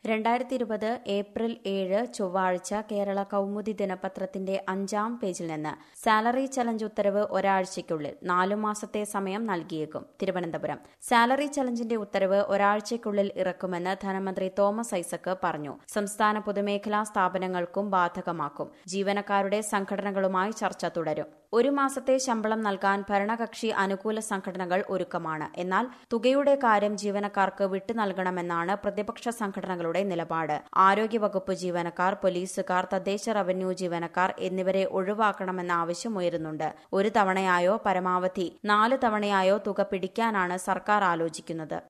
രണ്ടായിരത്തി ഇരുപത് ഏപ്രിൽ ഏഴ് ചൊവ്വാഴ്ച കേരള കൗമുദി ദിനപത്രത്തിന്റെ അഞ്ചാം പേജിൽ നിന്ന് സാലറി ചലഞ്ച് ഉത്തരവ് ഒരാഴ്ചയ്ക്കുള്ളിൽ നാലു മാസത്തെ സമയം നൽകിയേക്കും തിരുവനന്തപുരം സാലറി ചലഞ്ചിന്റെ ഉത്തരവ് ഒരാഴ്ചയ്ക്കുള്ളിൽ ഇറക്കുമെന്ന് ധനമന്ത്രി തോമസ് ഐസക് പറഞ്ഞു സംസ്ഥാന പൊതുമേഖലാ സ്ഥാപനങ്ങൾക്കും ബാധകമാക്കും ജീവനക്കാരുടെ സംഘടനകളുമായി ചർച്ച തുടരും ഒരു മാസത്തെ ശമ്പളം നൽകാൻ ഭരണകക്ഷി അനുകൂല സംഘടനകൾ ഒരുക്കമാണ് എന്നാൽ തുകയുടെ കാര്യം ജീവനക്കാർക്ക് വിട്ടു നൽകണമെന്നാണ് പ്രതിപക്ഷ സംഘടനകളുടെ നിലപാട് ആരോഗ്യവകുപ്പ് ജീവനക്കാർ പോലീസുകാർ തദ്ദേശ റവന്യൂ ജീവനക്കാർ എന്നിവരെ ഒഴിവാക്കണമെന്ന ആവശ്യം ഉയരുന്നുണ്ട് ഒരു തവണയായോ പരമാവധി നാല് തവണയായോ തുക പിടിക്കാനാണ് സർക്കാർ ആലോചിക്കുന്നത്